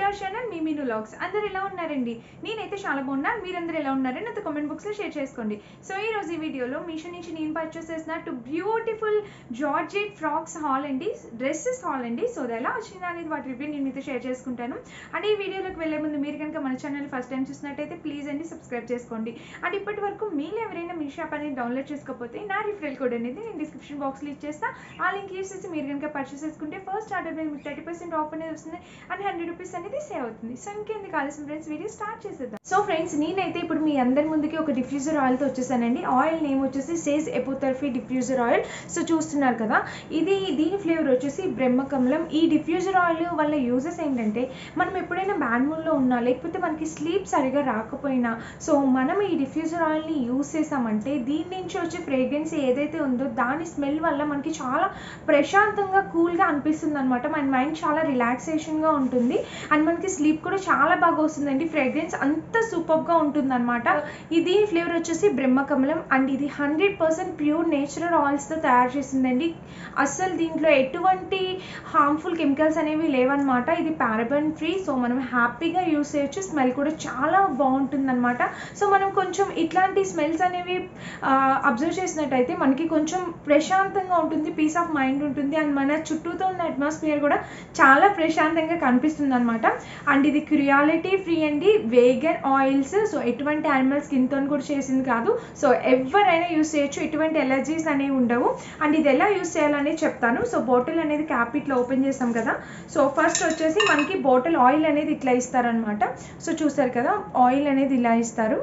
our channel మీ మీను logs అందరు ఎలా ఉన్నారండి నేనైతే చాలా బాగున్నాను మీరందరూ ఎలా ఉన్నారని నాతో కామెంట్ బాక్స్లో షేర్ చేసుకోండి సో ఈ రోజు ఈ వీడియోలో మీషో నుంచి నేను పర్చేస్ చేసిన two beautiful georgette frocks haul అండి డ్రెస్సెస్ హాల్ అండి సో అది ఎలా వచ్చింది అనేది వాటి రివ్యూ నేను మీతో షేర్ చేసుకుంటాను అండ్ ఈ వీడియోలోకి వెళ్ళే ముందు మీరు కనుక మన ఛానల్ ఫస్ట్ టైం చూసినట్టయితే ప్లీజ్ అండి సబ్స్క్రైబ్ చేసుకోండి అండ్ ఇప్పటి వరకు మీరు ఎవరైనా మీ షాప్ అనేది డౌన్లోడ్ చేసుకోకపోతే నా రిఫరల్ కోడ్ అనేది నేను డిస్క్రిప్షన్ బాక్స్లో ఇచ్చేస్తా ఆ లింక్ యూస్ చేసి మీరు కనుక పర్చేస్ చేసుకుంటే ఫస్ట్ ఆర్డర్ మీద మీకు థర్టీ పర్సెంట్ ఆఫ్ అనేది వస్తుంది అండ్ హండ్రెడ్ రూపీస్ అనేది సేవ్ అవుతుంది సో ఇంకెందుకు ఆలస్యం ఫ్రెండ్స్ వీడియో స్టార్ట్ చేసేద్దాం సో ఫ్రెండ్స్ నేనైతే ఇప్పుడు మీ అందరి ముందుకి ఒక డిఫ్యూజర్ ఆయిల్తో వచ్చేసానండి ఆయిల్ నేమ్ వచ్చేసి Sage Apothecary diffuser oil so చూస్తున్నారు కదా ఇది దీని ఫ్లేవర్ వచ్చేసి బ్రహ్మకమలం ఈ డిఫ్యూజర్ ఆయిల్ వల్ల యూజెస్ ఏంటంటే మనం ఎప్పుడైనా బ్యాడ్ మూడ్లో ఉన్నా లేకపోతే మనకి స్లీప్ సరిగా రాకపోయినా సో మనం ఈ డిఫ్యూజర్ ఆయిల్ని యూజ్ చేసామంటే దీని నుంచి వచ్చే ఫ్రేగ్రెన్స్ ఏదైతే ఉందో దాని స్మెల్ వల్ల మనకి చాలా ప్రశాంతంగా కూల్గా అనిపిస్తుంది అనమాట మన మైండ్ చాలా రిలాక్సేషన్గా ఉంటుంది అండ్ మనకి స్లీప్ కూడా చాలా బాగా వస్తుందండి ఫ్రేగ్రెన్స్ అంత సూపర్గా ఉంటుంది అనమాట ఇది ఫ్లేవర్ వచ్చేసి బ్రహ్మకమలం అండ్ ఇది హండ్రెడ్ పర్సెంట్ ప్యూర్ నేచురల్ ఆయిల్స్తో తయారు చేసిందండి అస్సలు దీంట్లో ఎటువంటి హార్మ్ఫుల్ కెమికల్స్ అనేవి లేవన్నమాట ఇది పారబన్ ఫ్రీ సో మనం హ్యాపీగా యూస్ చేయొచ్చు స్మెల్ కూడా చాలా బాగుంటుంది అనమాట సో మనం కొంచెం ఇట్లాంటి స్మెల్స్ అనేవి అబ్జర్వ్ చేసినట్టయితే మనకి కొంచెం ప్రశాంతంగా ఉంటుంది పీస్ ఆఫ్ మైండ్ ఉంటుంది అండ్ మన చుట్టూతో ఉన్న అట్మాస్ఫియర్ కూడా చాలా ప్రశాంతంగా కనిపిస్తుంది అనమాట అండ్ ఇది క్రియాలిటీ ఫ్రీ అండి వేగన్ ఆయిల్స్ సో ఎటువంటి యానిమల్ స్కిన్తో కూడా చేసింది కాదు సో ఎవరైనా యూస్ చేయొచ్చు ఎటువంటి ఎలర్జీస్ అనేవి ఉండవు అండ్ ఇది ఎలా యూస్ చేయాలనేది చెప్తాను సో బాటిల్ అనేది క్యాప్ ఇట్లా ఓపెన్ చేస్తాం కదా సో ఫస్ట్ వచ్చేసి మనకి బాటిల్ ఆయిల్ అనేది ఇట్లా ఇస్తారనమాట సో చూసారు కదా ఆయిల్ అనేది ఇలా ఇస్తారు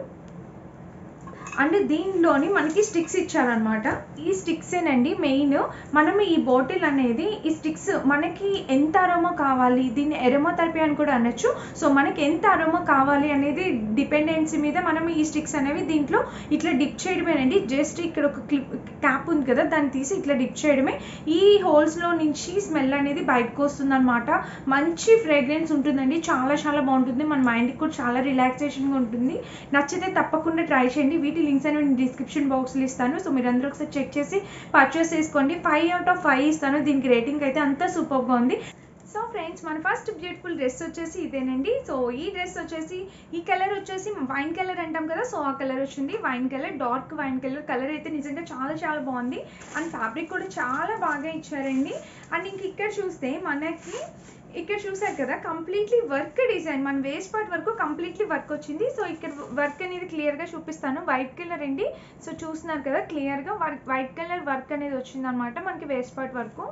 అండ్ దీనిలోని మనకి స్టిక్స్ ఇచ్చారనమాట ఈ స్టిక్సేనండి మెయిన్ మనం ఈ బాటిల్ అనేది ఈ స్టిక్స్ మనకి ఎంత అరోమా కావాలి దీన్ని ఎరోమోథెరపీ అని కూడా అనొచ్చు సో మనకి ఎంత అరోమా కావాలి అనేది డిపెండెన్సీ మీద మనం ఈ స్టిక్స్ అనేవి దీంట్లో ఇట్లా డిప్ చేయడమేనండి జస్ట్ ఇక్కడ ఒక క్లిప్ క్యాప్ ఉంది కదా దాన్ని తీసి ఇట్లా డిప్ చేయడమే ఈ హోల్స్లో నుంచి స్మెల్ అనేది బయటకు వస్తుంది అనమాట మంచి ఫ్రేగ్రెన్స్ ఉంటుందండి చాలా చాలా బాగుంటుంది మన మైండ్కి కూడా చాలా రిలాక్సేషన్గా ఉంటుంది నచ్చితే తప్పకుండా ట్రై చేయండి వీటి లింక్స్ అని నేను డిస్క్రిప్షన్ బాక్స్లో ఇస్తాను సో మీరు అందరూ ఒకసారి చెక్ చేసి పర్చేస్ చేసుకోండి ఫైవ్ అవుట్ ఆఫ్ ఫైవ్ ఇస్తాను దీనికి రేటింగ్ అయితే అంత సూపర్గా ఉంది సో ఫ్రెండ్స్ మన ఫస్ట్ బ్యూటిఫుల్ డ్రెస్ వచ్చేసి ఇదేనండి సో ఈ డ్రెస్ వచ్చేసి ఈ కలర్ వచ్చేసి వైన్ కలర్ అంటాం కదా సో ఆ కలర్ వచ్చింది wine colour dark wine colour colour అయితే నిజంగా చాలా చాలా బాగుంది అండ్ ఫ్యాబ్రిక్ కూడా చాలా బాగా ఇచ్చారండి అండ్ ఇంక ఇక్కడ చూస్తే మనకి ఇక్కడ చూసారు కదా కంప్లీట్లీ వర్క్ డిజైన్ మన వేస్ట్ పార్ట్ వరకు కంప్లీట్లీ వర్క్ వచ్చింది సో ఇక్కడ వర్క్ అనేది క్లియర్గా చూపిస్తాను వైట్ కలర్ అండి సో చూస్తున్నారు కదా క్లియర్గా వర్క్ వైట్ కలర్ వర్క్ అనేది వచ్చింది అనమాట మనకి వేస్ట్ పార్ట్ వరకు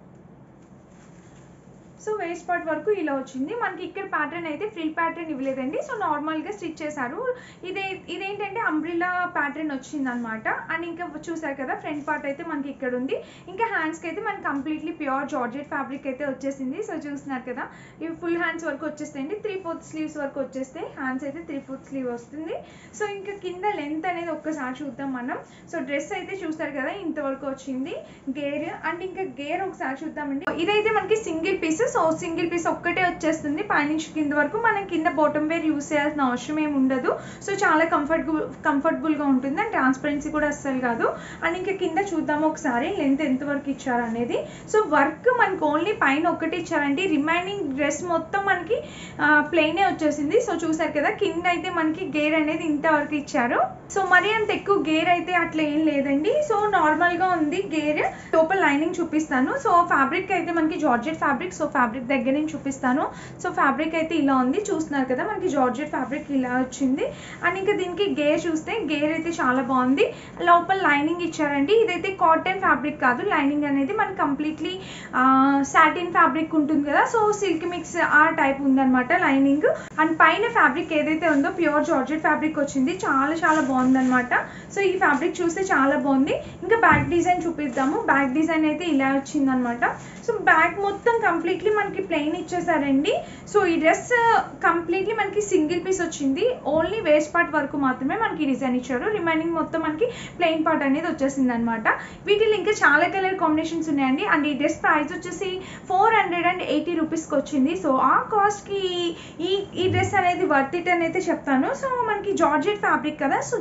సో వేస్ట్ పార్ట్ వరకు ఇలా వచ్చింది మనకి ఇక్కడ ప్యాటర్న్ అయితే ఫ్రిల్ ప్యాటర్న్ ఇవ్వలేదండి సో నార్మల్గా స్టిచ్ చేశారు ఇదే ఇదేంటంటే అంబ్రిల్లా ప్యాటర్న్ వచ్చింది అనమాట అండ్ ఇంకా చూసారు కదా ఫ్రంట్ పార్ట్ అయితే మనకి ఇక్కడ ఉంది ఇంకా హ్యాండ్స్కి అయితే మనకి కంప్లీట్లీ ప్యూర్ జార్జెట్ ఫ్యాబ్రిక్ అయితే వచ్చేసింది సో చూస్తున్నారు కదా ఇవి ఫుల్ హ్యాండ్స్ వరకు వచ్చేస్తాయండి త్రీ ఫోర్త్ స్లీవ్స్ వరకు వచ్చేస్తాయి హ్యాండ్స్ అయితే త్రీ ఫోర్త్ స్లీవ్ వస్తుంది సో ఇంకా కింద లెంత్ అనేది ఒక్కసారి చూద్దాం మనం సో డ్రెస్ అయితే చూస్తారు కదా ఇంతవరకు వచ్చింది గేర్ అండ్ ఇంకా గేర్ ఒకసారి చూద్దామండి ఇదైతే మనకి single piece so single piece ఒక్కటే వచ్చేస్తుంది పైనుంచి కింద వరకు మనం కింద బాటమ్ వేర్ యూస్ చేయాల్సిన అవసరం ఏమి ఉండదు సో చాలా కంఫర్టబుల్ కంఫర్టబుల్గా ఉంటుంది అండ్ ట్రాన్స్పరెన్సీ కూడా అస్సలు కాదు అండ్ ఇంకా కింద చూద్దాము ఒకసారి లెంత్ ఎంత వరకు ఇచ్చారు అనేది సో వర్క్ మనకి ఓన్లీ పైన ఒకటి ఇచ్చారండి రిమైనింగ్ డ్రెస్ మొత్తం మనకి ప్లెయినే వచ్చేసింది సో చూసారు కదా కింద అయితే మనకి గేర్ అనేది ఇంతవరకు ఇచ్చారు సో మరీ అంత ఎక్కువ గేర్ అయితే అట్లా ఏం లేదండి సో నార్మల్గా ఉంది గేర్ లోపల లైనింగ్ చూపిస్తాను సో ఫ్యాబ్రిక్ అయితే మనకి జార్జెట్ ఫ్యాబ్రిక్ సో ఫ్యాబ్రిక్ దగ్గర నుంచి చూపిస్తాను సో ఫ్యాబ్రిక్ అయితే ఇలా ఉంది చూస్తున్నారు కదా మనకి జార్జెట్ ఫ్యాబ్రిక్ ఇలా వచ్చింది అండ్ ఇంకా దీనికి గేర్ చూస్తే గేర్ అయితే చాలా బాగుంది లోపల లైనింగ్ ఇచ్చారండి ఇదైతే కాటన్ ఫ్యాబ్రిక్ కాదు లైనింగ్ అనేది మనకి కంప్లీట్లీ సాటిన్ ఫ్యాబ్రిక్ ఉంటుంది కదా సో సిల్క్ మిక్స్ ఆ టైప్ ఉందన్నమాట లైనింగ్ అండ్ పైన ఫ్యాబ్రిక్ ఏదైతే ఉందో ప్యూర్ జార్జెట్ ఫ్యాబ్రిక్ వచ్చింది చాలా చాలా బాగుందన్నమాట సో ఈ ఫ్యాబ్రిక్ చూస్తే చాలా బాగుంది ఇంకా బ్యాక్ డిజైన్ చూపిద్దాము బ్యాక్ డిజైన్ అయితే ఇలా వచ్చిందనమాట సో బ్యాక్ మొత్తం కంప్లీట్లీ మనకి ప్లెయిన్ ఇచ్చేసారండి సో ఈ డ్రెస్ కంప్లీట్లీ మనకి సింగిల్ పీస్ వచ్చింది ఓన్లీ వేస్ట్ పార్ట్ వరకు మాత్రమే మనకి డిజైన్ ఇచ్చారు రిమైనింగ్ మొత్తం మనకి ప్లెయిన్ పార్ట్ అనేది వచ్చేసింది అనమాట వీటిలో ఇంకా చాలా కలర్ కాంబినేషన్స్ ఉన్నాయండి అండ్ ఈ డ్రెస్ ప్రైస్ వచ్చేసి ఫోర్ హండ్రెడ్ అండ్ ఎయిటీ రూపీస్కి వచ్చింది సో ఆ కాస్ట్కి ఈ ఈ డ్రెస్ అనేది వర్త్ ఇట్ అని అయితే చెప్తాను సో మనకి జార్జెట్ ఫ్యాబ్రిక్ కదా సో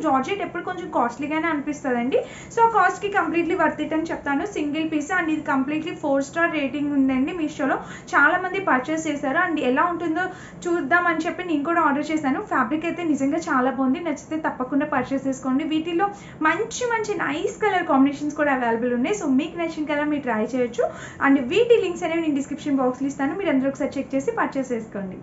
జార్జెట్ ఎప్పుడు కొంచెం కాస్ట్లీగానే అనిపిస్తుందండి సో ఆ కాస్ట్కి కంప్లీట్లీ వర్త్ ఇట్ అని చెప్తాను సింగిల్ పీస్ అండ్ ఇది కంప్లీట్లీ ఫోర్ స్టార్ రేటింగ్ ఉందండి మీషోలో చాలా మంది పర్చేస్ చేశారు అండ్ ఎలా ఉంటుందో చూద్దాం అని చెప్పి నేను కూడా ఆర్డర్ చేశాను ఫ్యాబ్రిక్ అయితే నిజంగా చాలా బాగుంది నచ్చితే తప్పకుండా పర్చేస్ చేసుకోండి వీటిలో మంచి మంచి నైస్ కలర్ కాంబినేషన్స్ కూడా అవైలబుల్ ఉన్నాయి సో మీకు నచ్చిన కలర్ మీరు ట్రై చేయొచ్చు అండ్ వీటి లింక్స్ అనేవి నేను డిస్క్రిప్షన్ బాక్స్లో ఇస్తాను మీరు అందరూ ఒకసారి చెక్ చేసి పర్చేస్ చేసుకోండి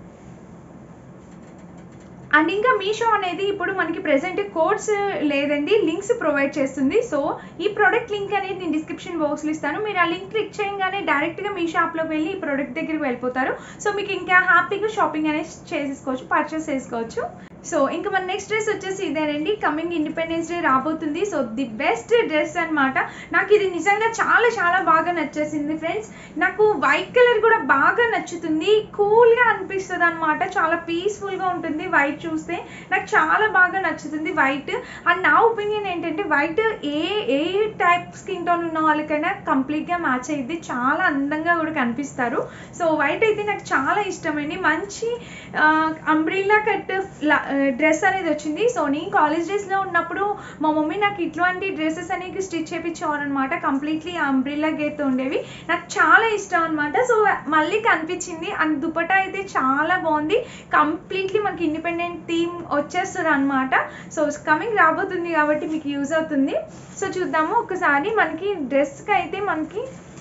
అండ్ ఇంకా మీషో అనేది ఇప్పుడు మనకి ప్రెసెంట్ కోడ్స్ లేదండి లింక్స్ ప్రొవైడ్ చేస్తుంది సో ఈ ప్రోడక్ట్ లింక్ అనేది నేను డిస్క్రిప్షన్ బాక్స్లో ఇస్తాను మీరు ఆ లింక్ క్లిక్ చేయగానే డైరెక్ట్గా మీ షాప్లోకి వెళ్ళి ఈ ప్రోడక్ట్ దగ్గరికి వెళ్ళిపోతారు సో మీకు ఇంకా హ్యాపీగా షాపింగ్ అనేది చేసేసుకోవచ్చు పర్చేస్ చేసుకోవచ్చు సో ఇంకా మన నెక్స్ట్ డ్రెస్ వచ్చేసి ఇదేనండి కమింగ్ ఇండిపెండెన్స్ డే రాబోతుంది సో ది బెస్ట్ డ్రెస్ అనమాట నాకు ఇది నిజంగా చాలా చాలా బాగా నచ్చేసింది ఫ్రెండ్స్ నాకు వైట్ కలర్ కూడా బాగా నచ్చుతుంది కూల్గా అనిపిస్తుంది అనమాట చాలా పీస్ఫుల్గా ఉంటుంది వైట్ చూస్తే నాకు చాలా బాగా నచ్చుతుంది వైట్ అండ్ నా ఒపీనియన్ ఏంటంటే వైట్ ఏ ఏ టైప్ స్కిన్ టోన్ ఉన్న వాళ్ళకైనా కంప్లీట్గా మ్యాచ్ అయ్యింది చాలా అందంగా కూడా కనిపిస్తారు సో వైట్ అయితే నాకు చాలా ఇష్టమండి మంచి అంబ్రిల్లా కట్ డ్రెస్ అనేది వచ్చింది సో నేను కాలేజ్ డేస్లో ఉన్నప్పుడు మా మమ్మీ నాకు ఇట్లాంటి డ్రెస్సెస్ అనేవి స్టిచ్ చేయించేవారు అనమాట కంప్లీట్లీ అంబ్రిల్లా గేర్తో ఉండేవి నాకు చాలా ఇష్టం అనమాట సో మళ్ళీ కనిపించింది అండ్ దుపటా అయితే చాలా బాగుంది కంప్లీట్లీ మనకి ఇండిపెండెంట్ థీమ్ వచ్చేస్తుంది అనమాట సో కమింగ్ రాబోతుంది కాబట్టి మీకు యూజ్ అవుతుంది సో చూద్దాము ఒకసారి మనకి డ్రెస్కి అయితే మనకి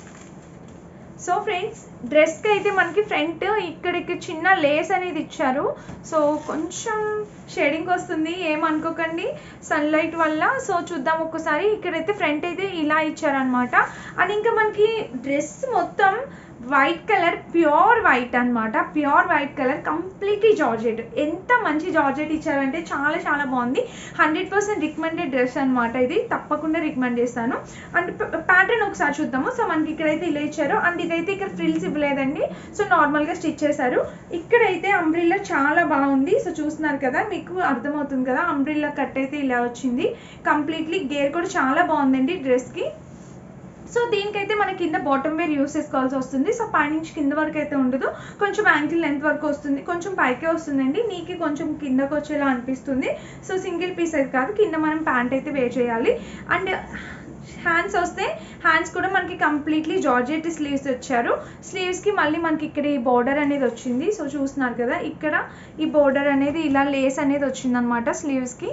సో ఫ్రెండ్స్ డ్రెస్కి అయితే మనకి ఫ్రంట్ ఇక్కడికి చిన్న లేస్ అనేది ఇచ్చారు సో కొంచెం షేడింగ్ వస్తుంది ఏమనుకోకండి సన్లైట్ వల్ల సో చూద్దాం ఒక్కసారి ఇక్కడైతే ఫ్రంట్ అయితే ఇలా ఇచ్చారనమాట అండ్ ఇంకా మనకి డ్రెస్ మొత్తం వైట్ కలర్ ప్యూర్ వైట్ అనమాట pure white colour completely georgette ఎంత మంచి జార్జెట్ ఇచ్చారంటే చాలా చాలా బాగుంది హండ్రెడ్ పర్సెంట్ రికమెండెడ్ డ్రెస్ అనమాట ఇది తప్పకుండా రికమెండ్ చేస్తాను అండ్ ప్యాటర్న్ ఒకసారి చూద్దాము సో మనకి ఇక్కడైతే ఇలా ఇచ్చారు అండ్ ఇదైతే ఇక్కడ ఫ్రిల్స్ ఇవ్వలేదండి సో నార్మల్గా స్టిచ్ చేశారు ఇక్కడైతే అంబ్రిల్లా చాలా బాగుంది సో చూస్తున్నారు కదా మీకు అర్థమవుతుంది కదా అంబ్రిల్లా కట్ అయితే ఇలా వచ్చింది కంప్లీట్లీ గేర్ కూడా చాలా బాగుందండి డ్రెస్కి సో దీనికైతే మన కింద బాటమ్ వేర్ యూస్ చేసుకోవాల్సి వస్తుంది సో పైనుంచి కింద వరకు అయితే ఉండదు కొంచెం యాంకిల్ లెంత్ వరకు వస్తుంది కొంచెం పైకే వస్తుందండి నీకు కొంచెం కిందకు వచ్చేలా అనిపిస్తుంది సో సింగిల్ పీస్ అయితే కాదు కింద మనం ప్యాంట్ అయితే వేర్ చేయాలి అండ్ హ్యాండ్స్ వస్తే హ్యాండ్స్ కూడా మనకి కంప్లీట్లీ జార్జెట్ స్లీవ్స్ వచ్చారు స్లీవ్స్కి మళ్ళీ మనకి ఇక్కడ ఈ బోర్డర్ అనేది వచ్చింది సో చూస్తున్నారు కదా ఇక్కడ ఈ బోర్డర్ అనేది ఇలా లేస్ అనేది వచ్చింది అనమాట స్లీవ్స్కి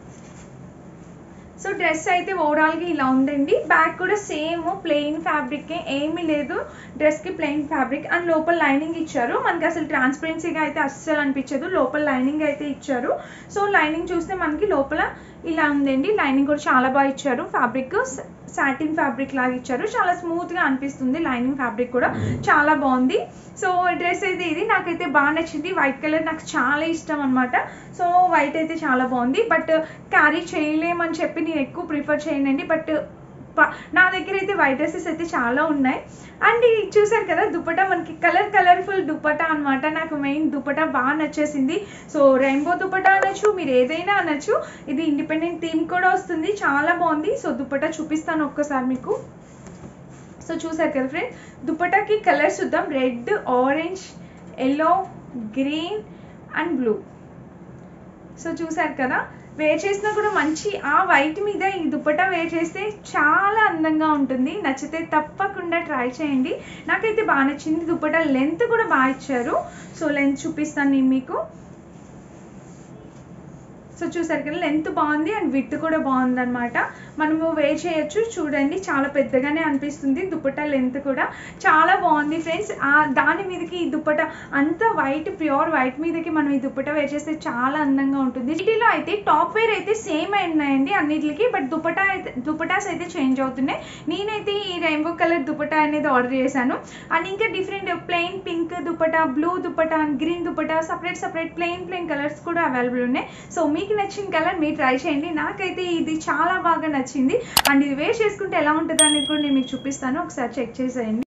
సో డ్రెస్ అయితే ఓవరాల్గా ఇలా ఉందండి బ్యాక్ కూడా సేమ్ ప్లెయిన్ ఫ్యాబ్రిక్ ఏమీ లేదు డ్రెస్కి ప్లెయిన్ ఫ్యాబ్రిక్ అండ్ లోపల లైనింగ్ ఇచ్చారు మనకి అసలు ట్రాన్స్పరెన్సీగా అయితే అస్సలు అనిపించదు లోపల లైనింగ్ అయితే ఇచ్చారు సో లైనింగ్ చూస్తే మనకి లోపల ఇలా ఉందండి లైనింగ్ కూడా చాలా బాగా ఇచ్చారు ఫ్యాబ్రిక్ సాటిన్ ఫ్యాబ్రిక్ లాగా ఇచ్చారు చాలా స్మూత్గా అనిపిస్తుంది లైనింగ్ ఫ్యాబ్రిక్ కూడా చాలా బాగుంది సో డ్రెస్ అయితే ఇది నాకైతే బాగా నచ్చింది వైట్ కలర్ నాకు చాలా ఇష్టం అనమాట సో వైట్ అయితే చాలా బాగుంది బట్ క్యారీ చేయలేమని చెప్పి నేను ఎక్కువ ప్రిఫర్ చేయనండి బట్ నా దగ్గర అయితే వైట్ డ్రెస్సెస్ అయితే చాలా ఉన్నాయి అండ్ చూసారు కదా దుపట్టా మనకి కలర్ కలర్ఫుల్ దుపట్టా అనమాట నాకు మెయిన్ దుపట్టా బాగా నచ్చేసింది సో రెయిన్బో దుపట్టా అనొచ్చు మీరు ఏదైనా అనొచ్చు ఇది ఇండిపెండెంట్ థీమ్ కూడా వస్తుంది చాలా బాగుంది సో దుపట్టా చూపిస్తాను ఒక్కసారి మీకు సో చూసారు కదా ఫ్రెండ్ దుపటాకి కలర్స్ చూద్దాం red orange yellow green and blue so చూసారు కదా వేర్ చేసినా కూడా మంచి ఆ వైట్ మీద ఈ దుపట్టా వేర్ చేస్తే చాలా అందంగా ఉంటుంది నచ్చితే తప్పకుండా ట్రై చేయండి నాకైతే బాగా నచ్చింది దుపట్టా లెంత్ కూడా బాగా ఇచ్చారు సో లెంత్ చూపిస్తాను నేను మీకు సో చూసారు కదా లెంత్ బాగుంది అండ్ విత్ కూడా బాగుంది అనమాట మనము వేర్ చేయొచ్చు చూడండి చాలా పెద్దగానే అనిపిస్తుంది దుపట్టా లెంత్ కూడా చాలా బాగుంది ఫ్రెండ్స్ దాని మీదకి ఈ దుపట్టా అంత వైట్ ప్యూర్ వైట్ మీదకి మనం ఈ దుపట్టా వేర్ చేస్తే చాలా అందంగా ఉంటుంది వీటిలో అయితే టాప్ వేర్ అయితే సేమ్ ఉన్నాయండి అన్నిటికి బట్ దుపట్టా అయితే దుపటాస్ అయితే చేంజ్ అవుతున్నాయి నేనైతే ఈ రెయిన్బో కలర్ దుపట్టా అనేది ఆర్డర్ చేశాను అండ్ ఇంకా different plain pink dupatta blue dupatta green dupatta separate separate plain plain colours కూడా అవైలబుల్ ఉన్నాయి సో మీకు నచ్చిన కలర్ మీరు ట్రై చేయండి నాకైతే ఇది చాలా బాగా నచ్చింది అండ్ ఇది వేర్ చేసుకుంటే ఎలా ఉంటుంది అనేది కూడా నేను మీకు చూపిస్తాను ఒకసారి చెక్ చేసేయండి